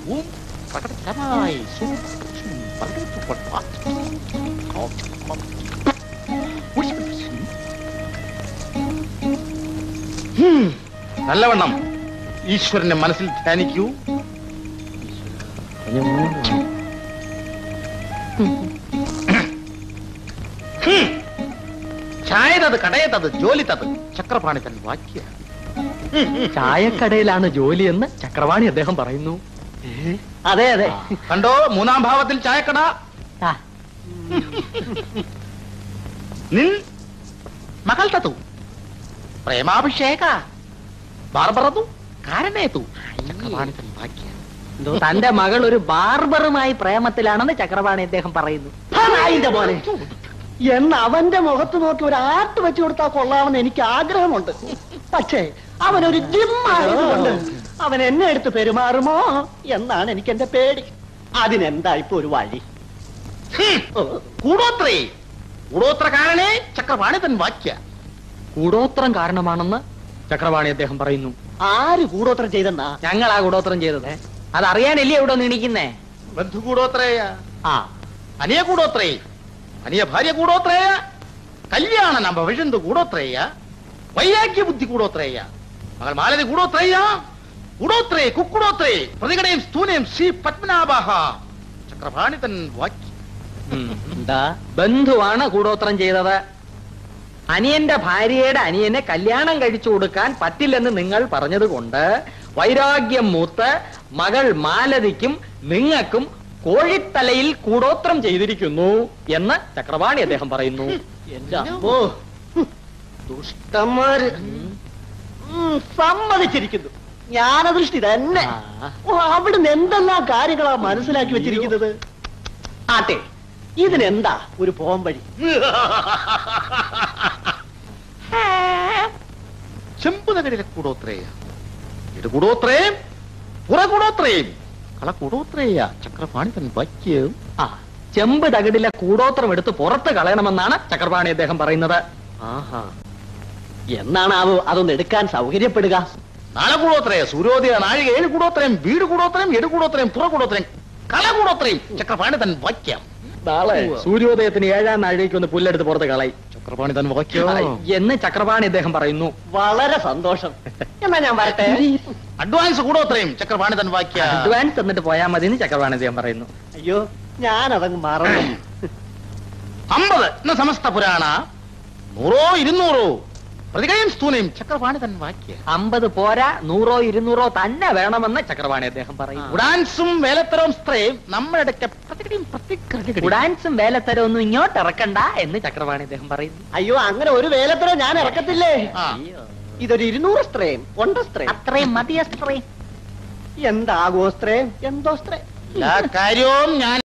ഓം പ്രകടമായി സൂക്ഷ്മം പകർത്തുകൊള്ളാം. ഓം, ഓം. ഉഷ്ണം. ഹും, നല്ലവണ്ണം ഈശ്വരനെ മനസ്സിൽ ധ്യാനിക്കൂ ഹും. ചായതത് കടയതത് ജോലിതത് ചക്രപാണി തൻ വാക്യ ചായക്കടയിലാണ് ജോലിയെന്ന് ചക്രവാണി അദ്ദേഹം പറയുന്നു അതെ അതെ കണ്ടോ മൂന്നാം ഭാവത്തിൽ ചായക്കട ആ, നിൻ മകൾ തതു പ്രേമാഭിഷേക ബാർബറതു കാരണേതു ചക്രപാണി തൻ വാക്യ തന്റെ മകൾ ഒരു ബാർബറുമായി പ്രേമത്തിലാണെന്ന് ചക്രപാണി അദ്ദേഹം പറയുന്നു നായിന്റെ പോലെ എന്ന് അവന്റെ മുഖത്ത് നോക്കി ഒരു ആർട്ട് വെച്ചു കൊടുത്താൽ കൊള്ളാമെന്ന് എനിക്ക് ആഗ്രഹമുണ്ട് പക്ഷേ അവനൊരു ജിമ്മായതുകൊണ്ട് അവൻ എന്നെ എടുത്ത് പെരുമാറുമോ എന്നാണ് എനിക്ക് എന്റെ പേടി അതിനെന്താ ഇപ്പൊ ഒരു വഴി കൂടോത്രേ കൂടോത്ര കാരണേ ചക്രപാണി തൻ വാക്യ കൂടോത്രം കാരണമാണെന്ന് ചക്രവാണി അദ്ദേഹം പറയുന്നു ആര് കൂടോത്രം ചെയ്തെന്നാ ഞങ്ങളാ കൂടോത്രം ചെയ്തത് അതറിയാനല്ലേ ഇവിടെ നീണിക്കുന്നേ ബന്ധു കൂടോത്രേയ ആ അനിയ കൂടോത്രേ അനിയ ഭാര്യ കൂടോത്രേയ കല്യാണ നമ്പ വിഷന്തു കൂടോത്രേയ വൈരാഗ്യ ബുദ്ധി കൂടോത്രേയ മകൾ മാലതി കൂടോത്രേയ കൂടോത്രേ കുക്കുടോത്രേ പ്രതികടയും സ്ഥൂനയും ശ്രീ പത്മനാഭാഹ ചക്രപാണി തൻ വാക്യ ഉം. എന്താ ബന്ധുവാണ് കൂടോത്രം ചെയ്തത് അനിയന്റെ ഭാര്യയുടെ അനിയനെ കല്യാണം കഴിച്ചു കൊടുക്കാൻ പറ്റില്ലെന്ന് നിങ്ങൾ പറഞ്ഞതുകൊണ്ട് വൈരാഗ്യം മൂത്ത് മകൾ മാലതിക്കും നിങ്ങൾക്കും കോഴിത്തലയിൽ കൂടോത്രം ചെയ്തിരിക്കുന്നു എന്ന് ചക്രവാണി അദ്ദേഹം പറയുന്നു എന്റെ അമ്മോ ഹും, ദുഷ്ടന്മാര് ഉം, സമ്മതിച്ചിരിക്കുന്നു ജ്ഞാനദൃഷ്ടി തന്നെ ആ. ഓ അവിടുന്ന് എന്തെല്ലാം കാര്യങ്ങളാ മനസ്സിലാക്കി വെച്ചിരിക്കുന്നത് ആട്ടെ ഇതിനെന്താ ഒരു പോംവഴി ചെമ്പുനഗരിലെ കൂടോത്രേയ ഇത് കൂടോത്രേയും പുറ കൂടോത്രേയും കള കൂടോത്രേയ ചക്രപാണി തൻ വാക്യം ആ ചെമ്പ് തകിടിലെ കൂടോത്രം എടുത്ത് പുറത്ത് കളയണമെന്നാണ് ചക്രവാണി അദ്ദേഹം പറയുന്നത് ആഹാ എന്നാണ് അവ അതൊന്ന് എടുക്കാൻ സൗകര്യപ്പെടുക നാളെ കൂടോത്രയ സൂര്യോദയ നാഴിക ഏഴ് കൂടോത്രയും വീട് കൂടോത്രയും എട് കൂടോത്രയും പുറ കൂടോത്രയും കള കൂടോത്രയും ചക്രപാണി തൻ വാക്യം നാളെ സൂര്യോദയത്തിന് ഏഴാം നാഴികയ്ക്ക് ഒന്ന് പുല്ലെടുത്ത് പുറത്ത് കളയും ചക്രപാണി തൻ വാക്യം എന്ന് ചക്രവാണി അദ്ദേഹം പറയുന്നു വളരെ സന്തോഷം എന്നാ ഞാൻ വരട്ടെ അഡ്വാൻസ് കൂടോത്രയും ചക്രപാണി തൻ വാക്യ അഡ്വാൻസ് തന്നിട്ട് പോയാൽ മതി എന്ന് ചക്രവാണി അദ്ദേഹം പറയുന്നു അയ്യോ ഞാൻ അതങ്ങ് മറന്നു അമ്പത് എന്ന സമസ്ത പുരാണ നൂറോ ഇരുന്നൂറോ പ്രതികയും സ്ഥൂനയും ചക്രപാണി തൻ വാക്യ അമ്പത് പോരാ നൂറോ ഇരുന്നൂറോ തന്നെ വേണമെന്ന് ചക്രവാണി അദ്ദേഹം പറയും ഉടാൻസും വേലത്തരവും സ്ത്രയും നമ്മളിടയ്ക്ക് പ്രതികയും പ്രതിക്രിയ ഡാൻസും വേലത്തരം ഒന്നും ഇങ്ങോട്ട് ഇറക്കണ്ട എന്ന് ചക്രവാണി അദ്ദേഹം പറയുന്നു അയ്യോ അങ്ങനെ ഒരു വേലത്തരം ഞാൻ ഇറക്കത്തില്ലേ ആ. ഇതൊരു ഇരുന്നൂറ് സ്ത്രയും കൊണ്ടസ്ത്രയും അത്രയും മതിയസ്ത്രയും എന്താകോ സ്ത്രയും എന്തോ സ്ത്രയും എല്ലാ കാര്യവും ഞാൻ